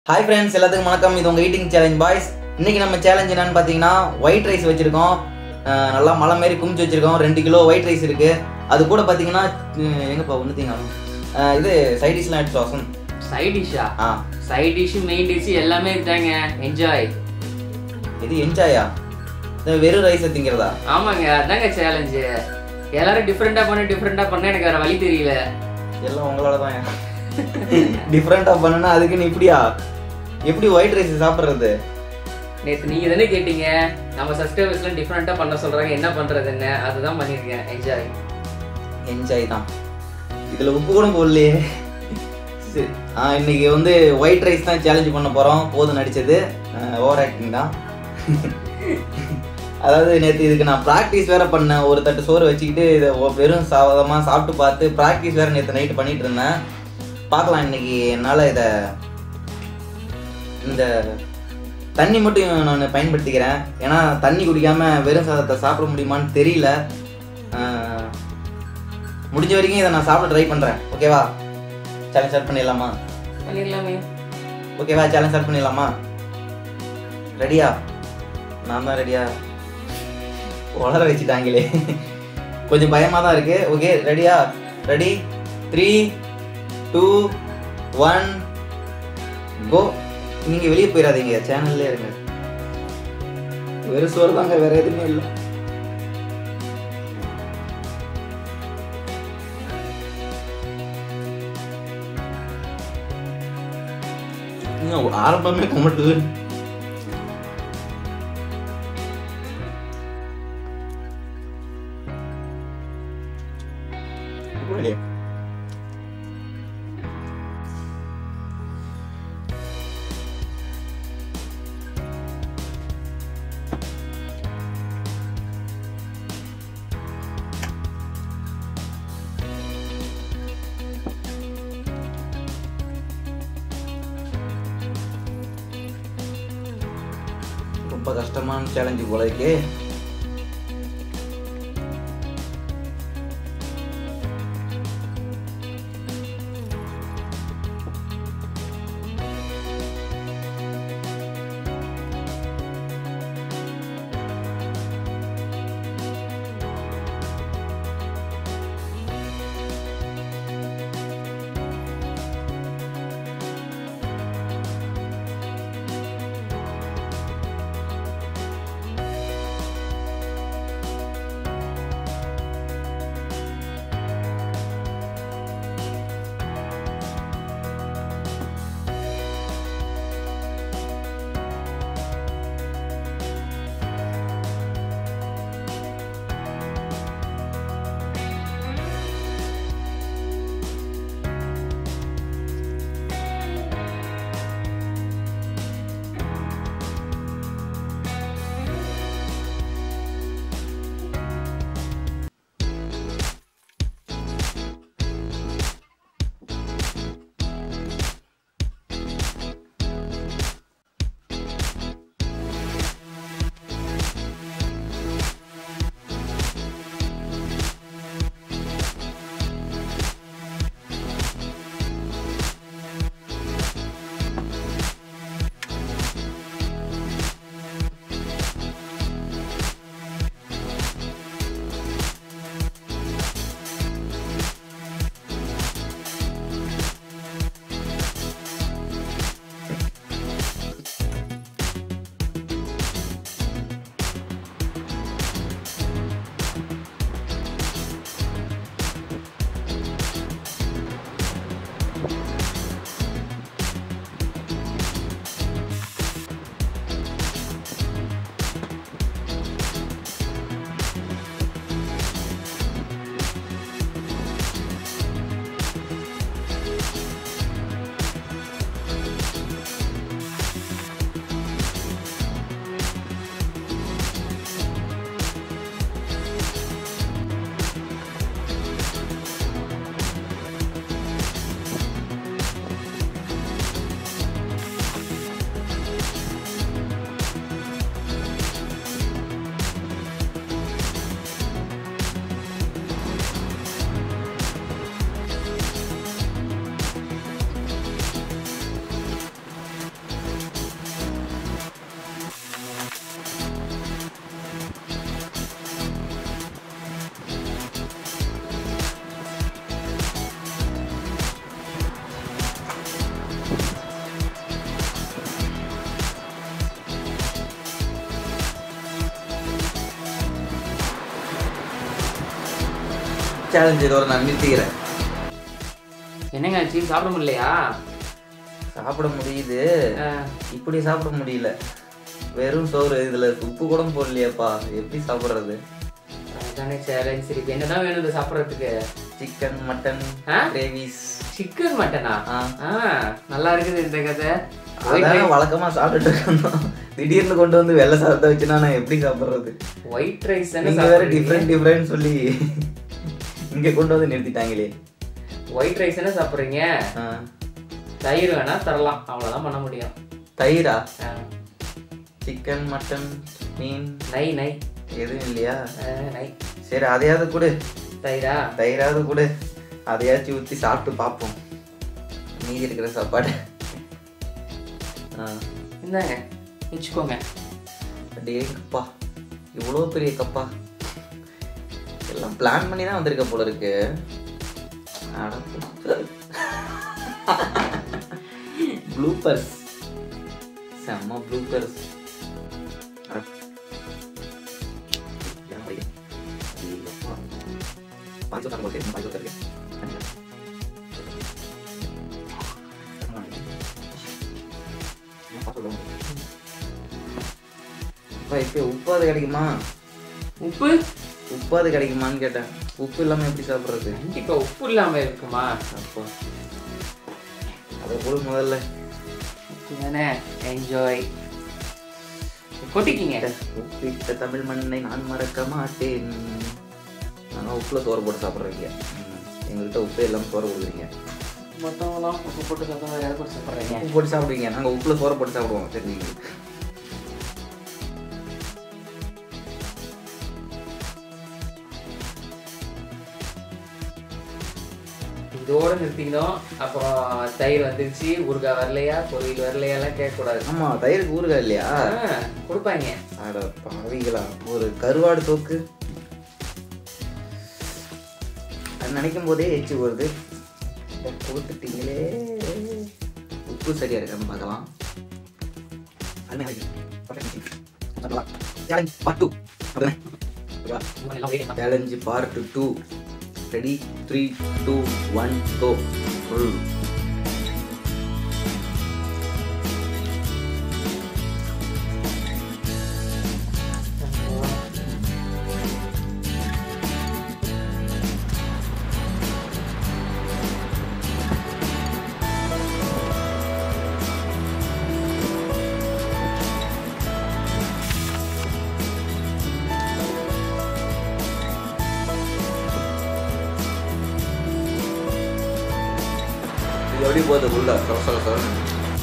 Hi friends எல்லாத்துக்கும் வணக்கம் இது உங்கள் ஈட்டிங் சேலஞ்ச் பாய்ஸ் இன்னைக்கு நம்ம சேலஞ்ச் என்னன்னு பார்த்தீங்கன்னா ஒயிட் ரைஸ் வச்சிருக்கோம் அஹ் நல்லா மலை மாரி குமிச்சு வச்சிருக்கோம் ரெண்டு கிலோ ஒயிட் ரைஸ் இருக்கு அது கூட பார்த்தீங்கன்னா அஹ் எங்கப்பா ஒன்றுத்தீங்க இது சைட் டிஷ்லாம் எடுத்து வசம் சைட் டிஷ்ஷா ஆ சைட் டிஷ் மெயின் டிஷ் எல்லாமே இருக்காங்க என்ஜாய் இது என்ஜாயா இந்த வெறும் ரைஸை திங்கிறதா ஆமாங்க அதாங்க சேலஞ்சு எல்லாரும் டிஃப்ரெண்டா பண்ண டிஃப்ரெண்டா பண்ண எனக்கு வேற வழி தெரியல எல்லாம் உங்களால தான் டிஃப்ரெண்ட்டாக பண்ணுனா அதுக்கு நீ இப்படியா எப்படி ஒயிட் ரைஸ் சாப்பிட்றது நேத்து நீங்க தானே கேட்டீங்க நம்ம சப்ஸ்கிரைபர்ஸ்லாம் டிஃப்ரெண்டா பண்ண சொல்றாங்க என்ன பண்றதுன்னு அதுதான் பண்ணிருக்கேன் என்ஜாய் என்ஜாய் தான் இதில் உப்பு கூட போடலையே சரி ஆ இன்னைக்கு வந்து ஒயிட் ரைஸ் தான் சேலஞ்ச் பண்ண போகிறோம் போதும் நடிச்சது ஓவர் ஆக்டிங் தான் அதாவது நேற்று இதுக்கு நான் ப்ராக்டிஸ் வேற பண்ணேன் ஒரு தட்டு சோறு வச்சுக்கிட்டு இதை ஒ- வெறும் சாதமாக சாப்பிட்டு பார்த்து ப்ராக்டிஸ் வேற நேற்று நைட்டு பண்ணிட்டு இருந்தேன் பார்க்கலாம் இன்னைக்கு என்னால் இதை இந்த தண்ணி மட்டும் நான் பயன்படுத்திக்கிறேன் ஏன்னா தண்ணி குடிக்காம வெறும் சாதத்தை சாப்பிட முடியுமான்னு தெரியல ஆஹ், முடிஞ்ச வரைக்கும் இதை நான் சாப்பிட ட்ரை பண்ணுறேன் ஓகேவா சேலஞ்ச் ஸ்டார்ட் பண்ணிடலாமா பண்ணிடலாமே ஓகேவா சேலஞ்ச் ஸ்டார்ட் பண்ணிடலாமா ரெடியா நான் தான் ரெடியா வளர வச்சுட்டாங்களே கொஞ்சம் பயமாக தான் இருக்கு ஓகே ரெடியா ready three two one go நீங்கள் வெளியே போயிடாதீங்க சேனல்லே இருங்க வெறும் சோறு தாங்க வேற எதுவுமே இல்லை இன்னும் ஆரம்பமே கும்பிட்டுது ரொம்ப கஷ்டமான சேலஞ்சு போல இருக்கே சேலஞ்ச் இதோட நான் நிறுத்திக்கிறேன் என்னங்க ஆச்சு சாப்பிட முடியலையா சாப்பிட முடியுது ஆ, இப்படி சாப்பிட முடியல வெறும் சோறு இதுல உப்பு கூட போடலையாப்பா எப்படி சாப்பிடுறது அதானே சேலஞ்ச் சரி இப்போ என்னதான் வேணும் இது சாப்பிட்றதுக்கு சிக்கன் மட்டன் ஆ? கிரேவிஸ் சிக்கன் மட்டனா ஆ. ஆ நல்லா இருக்குது இந்த கதை அதான் வழக்கமா சாப்பிட்டுட்டு இருக்கோம் திடீர்னு கொண்டு வந்து வெள்ளை சாதத்தை வச்சுனா நான் எப்படி சாப்பிடுறது ஒயிட் ரைஸ் தானே நீங்க வேற டிஃப்ரெண்ட் டிஃப்ரெண்ட் சொல்லி இங்க கொண்டு வந்து நிறுத்திட்டாங்களே ஒயிட் ரைஸ் தானே சாப்பிட்றீங்க ஆ. தயிர் வேணா தரலாம் அவ்வளோதான் பண்ண முடியும் தயிரா ஆ, சிக்கன் மட்டன் மீன் நை நை எதுவும் இல்லையா ஆ, நை சரி அதையாவது கொடு தயிரா தயிராவது கொடு அதையாச்சும் ஊற்றி சாப்பிட்டு பார்ப்போம் மீதி இருக்கிற சாப்பாடு ஆ இந்தாங்க வச்சுக்கோங்க டேங்கப்பா இவ்வளோ பெரிய கப்பா எல்லாம் பிளான் பண்ணி தான் வந்திருக்க போல இருக்கு ப்ளூப்பர்ஸ் செம்ம ப்ளூப்பர்ஸ் இப்போ உப்பாது கிடைக்குமா உப்பு உப்பாது கிடைக்குமான்னு கேட்டேன் உப்பு இல்லாமல் எப்படி சாப்பிட்றது கண்டிப்பா உப்பு இல்லாம இருக்குமா அப்போ அதை போடு முதல்ல தானே என்ஜாய் கொட்டிக்கிங்க உப்பிட்ட தமிழ் மண்ணை நான் மறக்க மாட்டேன் நாங்கள் உப்புல சோறு போட்டு சாப்பிட்றீங்க எங்கள்கிட்ட உப்பே இல்லாமல் சோறு கொடுக்குறீங்க மொத்தமெல்லாம் உப்பு போட்டு சாப்பிட்டா யாரை போட்டு சாப்பிட்றீங்க உப்பு போட்டு சாப்பிடுவீங்க நாங்கள் உப்புல சோறு போட்டு சாப்பிடுவோம் தெரிஞ்சுங்க இதோட நிறுத்திக்கணும் அப்புறம் தயிர் வந்துருச்சு ஊறுகாய் வரலையா பொரியல் வரலையா எல்லாம் கேட்கக்கூடாது ஆமாம் தயிருக்கு ஊறுகாய் இல்லையா ஆ, கொடுப்பாங்க அட பாவிங்களா ஒரு கருவாடு தோக்கு அது நினைக்கும் போதே எச்சி வருது இதை கொடுத்துட்டீங்களே உப்பு சரியா இருக்கான்னு பார்க்கலாம் challenge part two ready three two one go full இது எப்படி போகுது உள்ள சொல சொல சொலன்னு.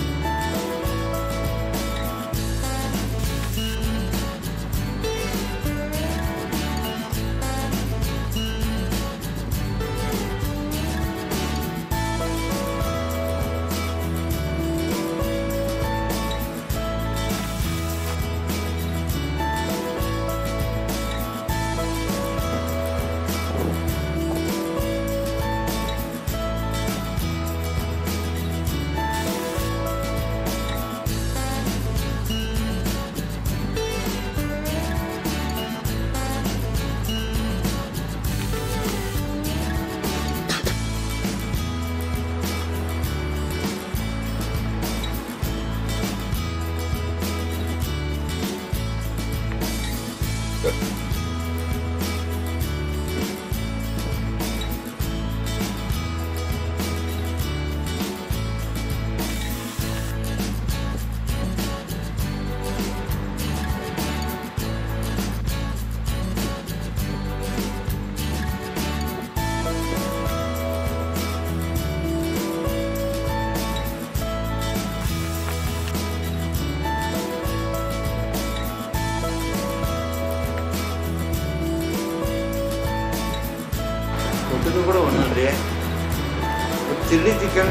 தொட்டுக்க கூட ஒன்றும் இல்லையே சில்லி சிக்கன்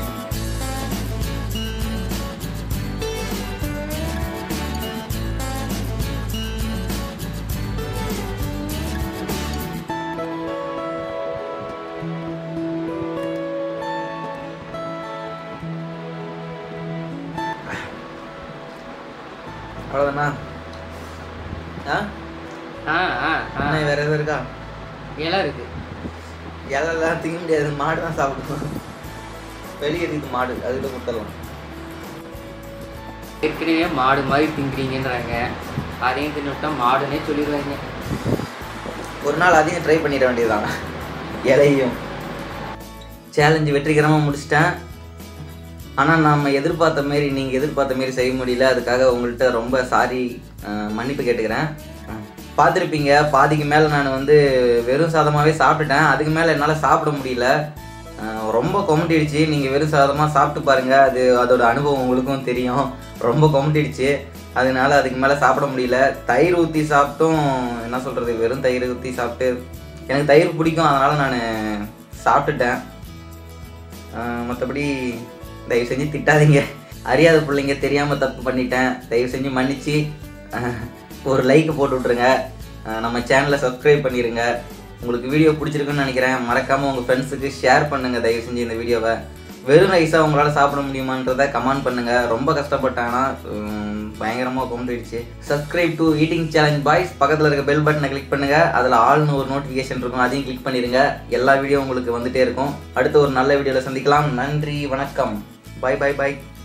அவ்வளோதானா ஆ ஆ ஆ ஆ என்ன வேற எதுவும் இருக்கா எல்லாம் இருக்கு இலெல்லாம் திங்க முடியாது மாடு தான் சாப்பிடுவோம் வெளியே இருக்குது மாடு அதுக்கிட்ட கொடுத்துடலாம் ஏற்கனவே மாடு மாதிரி திங்குறீங்கன்றாங்க அதையும் தின்னுட்டா மாடுன்னே சொல்லிடுவாங்க ஒரு நாள் அதையும் ட்ரை பண்ணிட வேண்டியதுதான் இலையும் சேலஞ்சு வெற்றிகரமாக முடிச்சிட்டேன் ஆனால் நாம் எதிர்பார்த்த மாரி நீங்கள் எதிர்பார்த்த மாரி செய்ய முடியல அதுக்காக உங்கள்கிட்ட ரொம்ப சாரி மன்னிப்பு கேட்டுக்கிறேன் பார்த்துருப்பீங்க பாதிக்கு மேலே நான் வந்து வெறும் சாதமாகவே சாப்பிட்டுட்டேன் அதுக்கு மேலே என்னால் சாப்பிட முடியல அஹ் ரொம்ப கொமட்டிடுச்சு நீங்கள் வெறும் சாதமாக சாப்பிட்டு பாருங்கள் அது அதோட அனுபவம் உங்களுக்கும் தெரியும் ரொம்ப கொமட்டிடுச்சு அதனால அதுக்கு மேலே சாப்பிட முடியல தயிர் ஊற்றி சாப்பிட்டும் என்ன சொல்கிறது வெறும் தயிர் ஊற்றி சாப்பிட்டு எனக்கு தயிர் பிடிக்கும் அதனால் நான் சாப்பிட்டுட்டேன் மற்றபடி தயவு செஞ்சு திட்டாதீங்க அறியாத பிள்ளைங்க தெரியாமல் தப்பு பண்ணிட்டேன் தயவு செஞ்சு மன்னிச்சு அஹ், ஒரு லைக் போட்டு விட்ருங்க அஹ், நம்ம சேனலை சப்ஸ்கிரைப் பண்ணிடுங்க உங்களுக்கு வீடியோ பிடிச்சிருக்குன்னு நினைக்கிறேன் மறக்காமல் உங்கள் ஃப்ரெண்ட்ஸுக்கு ஷேர் பண்ணுங்கள் தயவு செஞ்சு இந்த வீடியோவை வெறும் ரைஸாக உங்களால் சாப்பிட முடியுமான்றத கமெண்ட் பண்ணுங்கள் ரொம்ப கஷ்டப்பட்டாங்கன்னா பயங்கரமாக கொண்டுடுச்சு subscribe to eating challenge boys பக்கத்தில் இருக்க பெல் பட்டனை கிளிக் பண்ணுங்கள் அதில் ஆல்னு ஒரு நோட்டிஃபிகேஷன் இருக்கும் அதையும் கிளிக் பண்ணிடுங்க எல்லா வீடியோ உங்களுக்கு வந்துட்டே இருக்கும் அடுத்த ஒரு நல்ல வீடியோவில் சந்திக்கலாம் நன்றி வணக்கம் பை பை பை